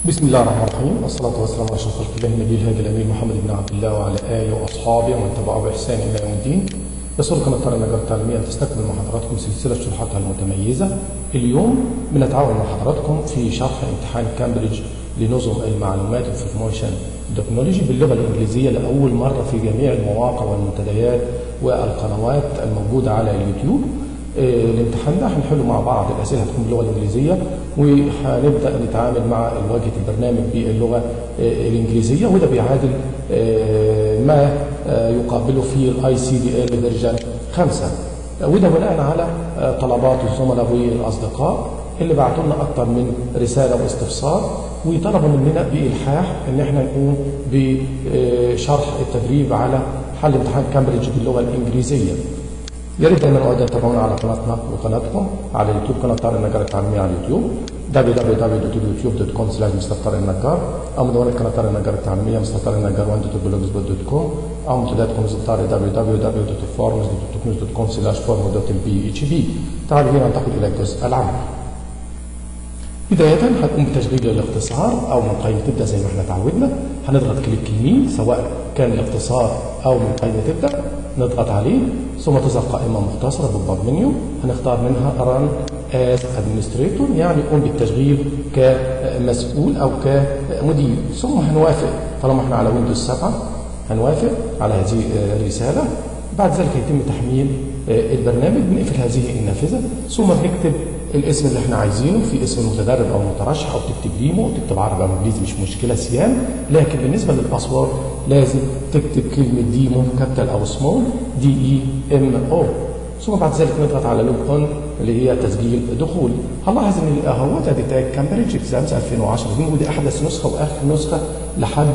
بسم الله الرحمن الرحيم والصلاة والسلام على أشرف خلق الله النبي الهادي الأمين محمد بن عبد الله وعلى آله وأصحابه ومن تبعه بإحسان إلى يوم الدين. يسركم الطريق النجار التعليمية أن تستكمل مع حضراتكم سلسلة شروحاتها المتميزة. اليوم بنتعاون مع حضراتكم في شرح امتحان كامبريدج لنظم المعلومات انفورميشن تكنولوجي باللغة الإنجليزية لأول مرة في جميع المواقع والمنتديات والقنوات الموجودة على اليوتيوب. آه، الامتحان ده هنحله مع بعض الاسئله هتكون باللغه الانجليزيه وهنبدا نتعامل مع واجهه البرنامج باللغه آه، الانجليزيه وده بيعادل آه، ما آه، يقابله في الاي سي دي ال فيرجن 5 وده بناء على آه، طلبات الزملاء والاصدقاء اللي بعتوا لنا اكثر من رساله واستفسار وطلبوا مننا بالحاح ان احنا نقوم بشرح التدريب على حل امتحان كامبريدج باللغه الانجليزيه. يا ريت دايما اقعدوا تتابعونا على قناتنا وقناتكم على اليوتيوب قناه طارق النجار التعليميه على اليوتيوب www.youtube.com slash مستر طارق النجار او مدونه قناه طارق النجار التعليميه مستر طارق النجار 1.blogspot.com او منتدياتكم مستر طارق www.forums.toknews.com slash form.php تعالوا بينا ننتقل الى الجزء العملي بداية هنقوم بتشغيل الاختصار أو من قائمة تبدأ زي ما احنا تعودنا هنضغط كليك يمين سواء كان الاختصار أو من قائمة تبدأ نضغط عليه ثم تظهر قائمة مختصرة بالباب منيو هنختار منها ران as administrator يعني قوم بالتشغيل كمسؤول أو كمدير ثم هنوافق طالما احنا على ويندوز 7 هنوافق على هذه الرسالة بعد ذلك يتم تحميل البرنامج بنقفل هذه النافذة ثم بنكتب الاسم اللي احنا عايزينه في اسم المتدرب او المترشح او تكتب ليمو او تكتب عربي او انجليزي مش مشكله سيان لكن بالنسبه للباسورد لازم تكتب كلمه ديمو كابيتال او سمول دي اي ام او ثم بعد ذلك نضغط على لوج اون اللي هي تسجيل دخول هنلاحظ ان اهوت ادي تاج كامبريدج اكزامز 2010 دي ودي احدث نسخه واخر نسخه لحد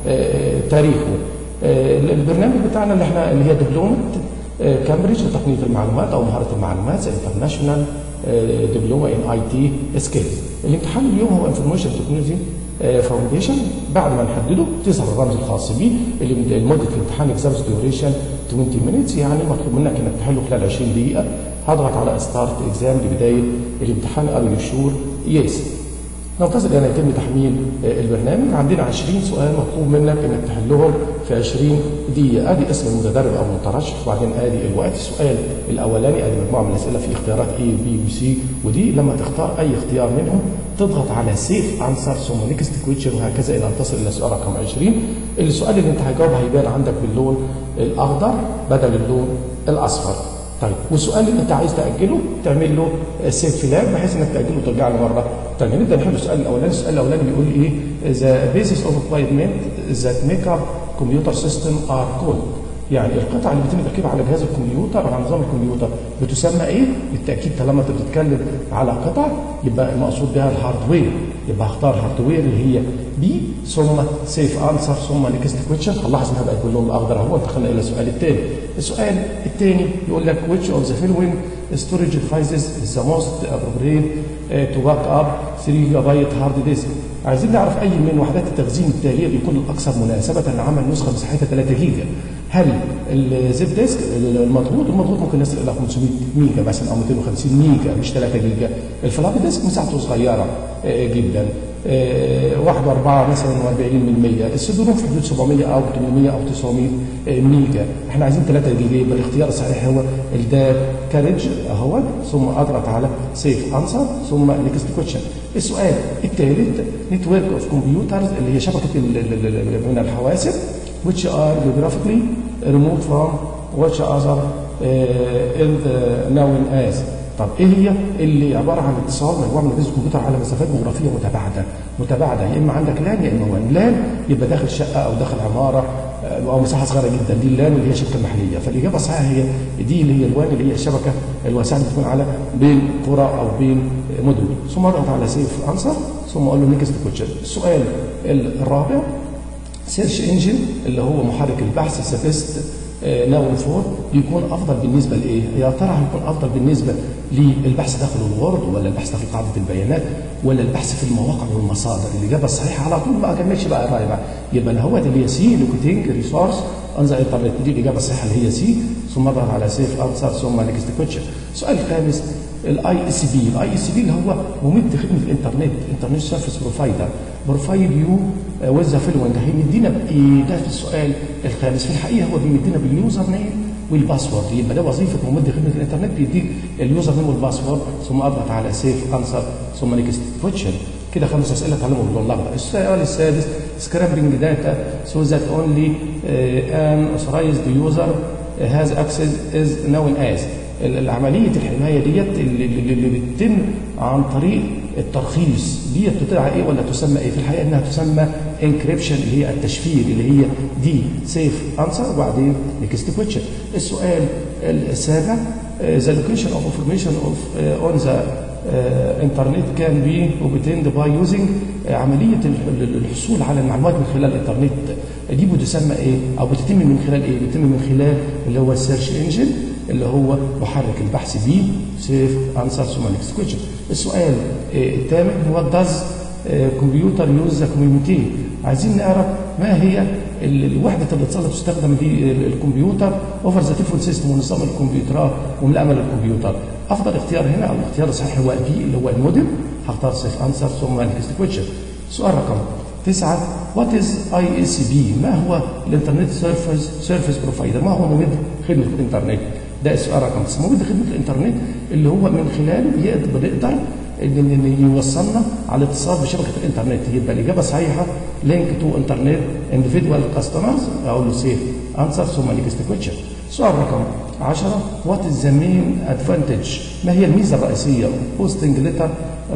آه تاريخه آه البرنامج بتاعنا اللي احنا اللي هي دبلومه كامبريدج لتقنيه المعلومات او مهاره المعلومات زي انترناشونال دبلومه ان اي تي سكيلز الامتحان اليوم هو انفورميشن تكنولوجي فاونديشن بعد ما نحدده تظهر الرمز الخاص بيه اللي مده الامتحان اكزامز ديوريشن 20 مينتس يعني مطلوب منك انك تحله خلال 20 دقيقه هضغط على ستارت اكزام لبدايه الامتحان ار يو شور يس ننتظر ان يتم تحميل البرنامج عندنا 20 سؤال مطلوب منك انك تحلهم في 20 دقيقه ادي اسم المتدرب او المترشح وبعدين ادي الوقت السؤال الاولاني ادي مجموعه من الاسئله في اختيارات A B و C ودي لما تختار اي اختيار منهم تضغط على سيف انسر ثم نيكست كويتشن وهكذا الى ان تصل الى سؤال رقم 20 السؤال اللي انت هتجاوبه هيبان عندك باللون الاخضر بدل اللون الاصفر طيب والسؤال اللي انت عايز تاجله تعمل له سيف فلاج بحيث انك تاجله وترجع له مره ثانيه نبدا نحل السؤال الاولاني السؤال الاولاني بيقول ايه ذا بيزس اوف اكوايرمنت ذات ميك اب كمبيوتر سيستم ار كود يعني القطع اللي بيتم تركيبها على جهاز الكمبيوتر او على نظام الكمبيوتر بتسمى ايه؟ بالتاكيد طالما انت بتتكلم على قطع يبقى المقصود بها الهاردوير يبقى هختار هاردوير اللي هي بي ثم سيف انسر ثم نيكست كويتشن هنلاحظ انها بقت باللون الاخضر اهو انتقلنا الى السؤال الثاني السؤال الثاني يقول لك which of the following storage devices is the most appropriate to back up 3 جيجا هارد ديسك عايزين نعرف اي من وحدات التخزين التاليه بيكون الاكثر مناسبه لعمل نسخه مساحتها 3 جيجا هل الزيب ديسك المضغوط المضغوط ممكن يصل الى 500 ميجا مثلا او 250 ميجا مش 3 جيجا الفلابي ديسك مساحته صغيره جدا واحد واربعة مثلا و40 من 100 السي في حدود 700 او 800 او 900 ميجا احنا عايزين 3 جيجا يبقى الاختيار الصحيح هو الداب كارج اهوت ثم اضغط على سيف انسر ثم نيكست كويشن السؤال الثالث نتورك اوف كمبيوترز اللي هي شبكه من الحواسب which are geographically removed from which other uh, is known as طب ايه هي اللي عباره عن اتصال مجموعه من اجهزه الكمبيوتر على مسافات جغرافيه متباعده متباعده يا اما عندك لان يا اما وان لان يبقى داخل شقه او داخل عماره او مساحه صغيره جدا دي اللان اللي هي شبكه محليه فالاجابه الصحيحه هي دي اللي هي الوان اللي هي الشبكه الواسعه اللي بتكون على بين قرى او بين مدن ثم اضغط على سيف انسر ثم اقول له نيكست كوتشن السؤال الرابع سيرش انجن اللي هو محرك البحث سافيست ناون فور بيكون افضل بالنسبه لايه؟ يا ترى هيكون افضل بالنسبه للبحث داخل الوورد ولا البحث داخل قاعده البيانات ولا البحث في المواقع والمصادر الاجابه الصحيحه على طول ما اكملش بقى الراي بقى يبقى الهوت اللي هي سي لوكيتنج ريسورس اون ذا انترنت دي الاجابه الصحيحه اللي هي سي ثم اضغط على سيف انسر ثم نيكست كويشن السؤال الخامس الاي اس بي الاي اس بي اللي هو ممد خدمه الانترنت انترنت سيرفيس بروفايدر بروفايل يو ويز ذا فيلوينج هيمدينا بايه ده في السؤال الخامس في الحقيقه هو بيمدينا باليوزر نيم والباسورد يبقى ده وظيفه ممد خدمه الانترنت بيديك اليوزر نيم والباسورد ثم اضغط على سيف انسر ثم نيكست كويشن كده خمس اسئله اتعلموا بدون لخبطه السؤال السادس سكرابنج داتا سو ذات اونلي ان اوثرايزد يوزر هاز اكسس از نون از العمليه الحمايه ديت اللي, اللي بتتم عن طريق الترخيص ديت بتدعى ايه ولا تسمى ايه؟ في الحقيقه انها تسمى انكريبشن اللي هي التشفير اللي هي دي سيف انسر وبعدين نيكست كويشن. السؤال السابع ذا لوكيشن اوف انفورميشن اوف اون ذا انترنت كان بي اوبتيند باي يوزنج عمليه الحصول على المعلومات من خلال الانترنت دي بتسمى ايه؟ او بتتم من خلال ايه؟ بتتم من خلال اللي هو السيرش انجن اللي هو محرك البحث بيه سيف انسر ثم نيكست كويشن. السؤال الثامن هو داز كمبيوتر يوز ذا كوميونيتي عايزين نعرف ما هي الوحده الاتصال تستخدم في الكمبيوتر اوفر ذا تليفون سيستم ونظام الكمبيوترات ومن امل الكمبيوتر افضل اختيار هنا او الاختيار الصحيح هو بي اللي هو المودم هختار سيف انسر ثم نيكست كويشن سؤال رقم تسعة وات از اي اس بي ما هو الانترنت سيرفيس سيرفيس بروفايدر ما هو ممد خدمه الانترنت ده السؤال رقم تسعة ممد خدمه الانترنت اللي هو من خلاله يقدر يقدر ان يوصلنا على الاتصال بشبكه الانترنت يبقى الاجابه صحيحه لينك تو انترنت اندفيدوال كاستمرز اقول له سيف انسر ثم نيكست كويشن سؤال رقم 10 وات از ذا مين ادفانتج ما هي الميزه الرئيسيه بوستنج ليتر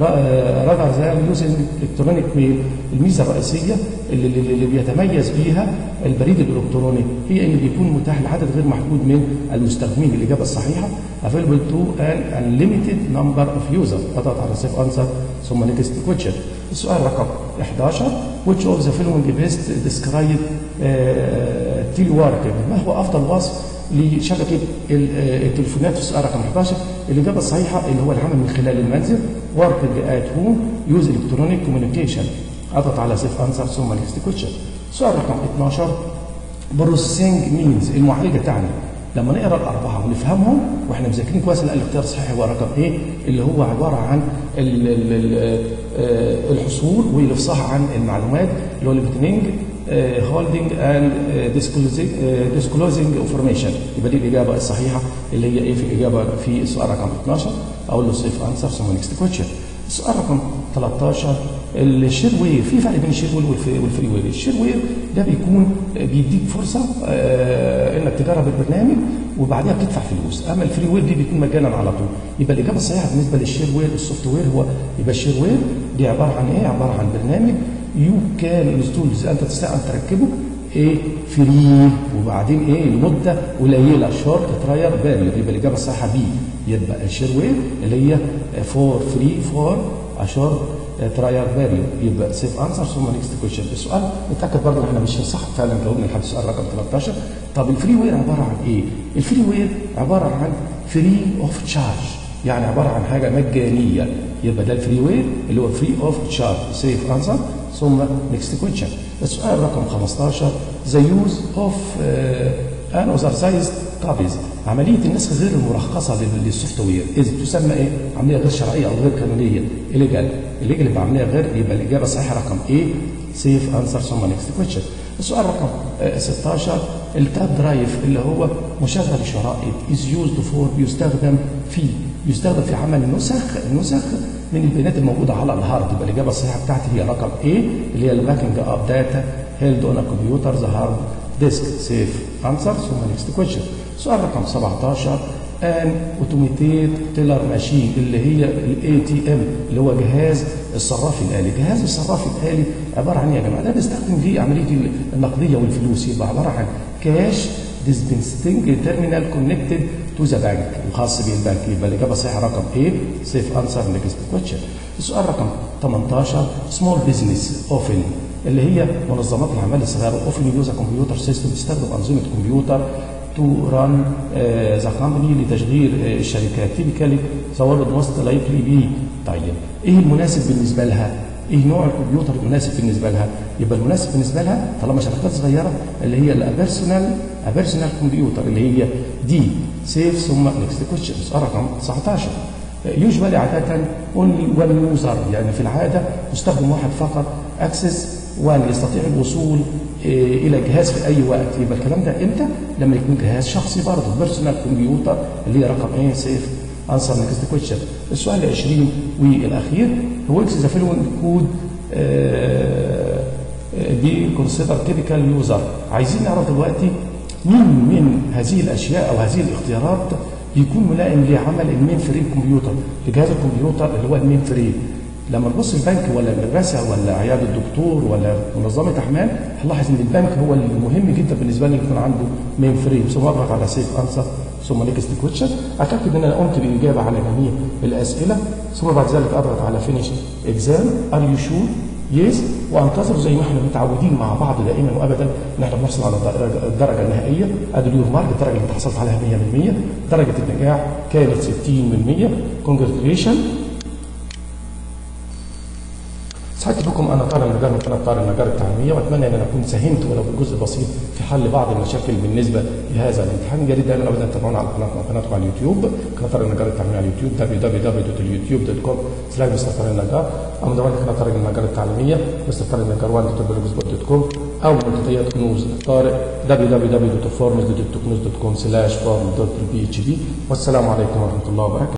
راذر ذان يوزنج الكترونيك ميل الميزه الرئيسيه اللي, اللي, اللي بيتميز بيها البريد الالكتروني هي ان بيكون متاح لعدد غير محدود من المستخدمين الاجابه الصحيحه available to an unlimited number of users اضغط على سيف انسر ثم نيكست كويشن السؤال رقم 11 which of the following best describe telework ما هو افضل وصف لشبكه التليفونات في السؤال رقم 11 الاجابه الصحيحه اللي هو العمل من خلال المنزل working at home use electronic communication اضغط على سيف انسر ثم نيكست كويشن سؤال رقم 12 بروسيسنج مينز المعالجه تعني لما نقرا الاربعه ونفهمهم واحنا مذاكرين كويس نلاقي الاختيار الصحيح هو رقم ايه اللي هو عباره عن ال ال الحصول والافصاح عن المعلومات اللي هو الاوبتنينج هولدنج اند ديسكلوزنج انفورميشن يبقى دي الاجابه الصحيحه اللي هي ايه في الاجابه في السؤال رقم 12 اقول له سيف انسر ثم نيكست كويشن السؤال رقم 13 الشير وير في فرق بين الشير وير والفري وير الشير وير ده بيكون بيديك فرصه آه انك تجرب البرنامج وبعدها بتدفع فلوس اما الفري وير دي بيكون مجانا على طول يبقى الاجابه الصحيحه بالنسبه للشير وير السوفت وير هو يبقى الشير وير دي عباره عن ايه عباره عن برنامج يو كان انستولز انت تستطيع ان تركبه ايه فري وبعدين ايه لمده قليله شورت تراير باريود يبقى الاجابه الصحيحه بي يبقى الشير وير اللي هي فور فري فور اشور تراير فاليو يبقى سيف انسر ثم نيكست كويشن السؤال نتاكد برضه ان احنا ماشيين صح فعلا جاوبنا لحد السؤال رقم 13 طب الفري وير عباره عن ايه؟ الفري وير عباره عن فري اوف تشارج يعني عباره عن حاجه مجانيه يبقى ده الفري وير اللي هو فري اوف تشارج سيف انسر ثم نيكست كويشن السؤال رقم 15 ذا يوز اوف ان اوثرايزد كابيز عمليه النسخ غير المرخصه للسوفت وير اذا تسمى ايه؟ عمليه غير شرعيه او غير قانونيه الليجال الليجال يبقى عمليه غير يبقى الاجابه الصحيحه رقم ايه؟ سيف انسر ثم نيكست كويشن السؤال رقم 16 التاب درايف اللي هو مشغل الشرائط از يوزد فور بيستخدم في يستخدم في عمل نسخ نسخ من البيانات الموجوده على الهارد يبقى الاجابه الصحيحه بتاعتي هي رقم ايه اللي هي الباكنج اب داتا هيلد اون كمبيوتر ذا هارد ديسك سيف انسر ثم نيكست كويشن سؤال رقم 17 ان اوتوميتيد تيلر ماشين اللي هي الاي تي ام اللي هو جهاز الصراف الالي جهاز الصراف الالي عباره عن ايه يا جماعه ده بيستخدم فيه عمليه النقديه والفلوس يبقى عباره عن كاش ديسبنسنج تيرمينال كونكتد تو ذا بانك الخاص بالبنك يبقى الاجابه الصحيحه رقم ايه سيف انسر نيكست كويشن السؤال رقم 18 سمول بزنس اوفن اللي هي منظمات الاعمال الصغيره اوفن يوز كمبيوتر سيستم تستخدم انظمه كمبيوتر تو ران ذا كومباني لتشغيل uh, الشركات تيبيكالي ثوابت وسط لايكلي بي طيب ايه المناسب بالنسبه لها؟ ايه نوع الكمبيوتر المناسب بالنسبه لها؟ يبقى المناسب بالنسبه لها طالما شركات صغيره اللي هي الابيرسونال ابيرسونال كمبيوتر اللي هي دي سيف ثم نكست كويشن سؤال رقم 19 يوجوالي عادة اونلي وان يوزر يعني في العادة مستخدم واحد فقط اكسس 1 يستطيع الوصول إيه الى جهاز في اي وقت يبقى الكلام ده امتى؟ لما يكون جهاز شخصي برضه بيرسونال كمبيوتر اللي هي رقم ايه سيف انسر نيكست كويشن السؤال ال 20 والاخير هو ذا فيلون كود دي كونسيدر تيبيكال يوزر عايزين نعرف دلوقتي مين من هذه الاشياء او هذه الاختيارات يكون ملائم لعمل المين فريم كمبيوتر لجهاز الكمبيوتر اللي هو المين فريم لما نبص البنك ولا المدرسه ولا عياده الدكتور ولا منظمه احمال هنلاحظ ان البنك هو المهم جدا بالنسبه لي يكون عنده مين فريم ثم اضغط على سيف انسر ثم نيكست كويشن اتاكد ان انا قمت بالاجابه على جميع الاسئله ثم بعد ذلك اضغط على فينيش اكزام ار يو شور يس وانتظر زي ما احنا متعودين مع بعض دائما وابدا ان احنا بنحصل على الدرجه النهائيه ادي اليور مارك الدرجه اللي انت حصلت عليها 100% درجه النجاح كانت 60 من 100 كونجراتيليشن سعدت بكم انا طارق النجار من قناه طارق النجار التعليميه واتمنى ان انا اكون ساهمت ولو بجزء بسيط في حل بعض المشاكل بالنسبه لهذا الامتحان يا ريت دائما ابدا تتابعونا على قناتنا قناتكم على اليوتيوب قناه طارق النجار التعليميه على اليوتيوب www.youtube.com سلاش مستر طارق النجار او من دوائر قناه طارق النجار التعليميه مستر طارق النجار 1.blogspot.com او منتديات كنوز طارق www.forms.toknuz.com سلاش form.php والسلام عليكم ورحمه الله وبركاته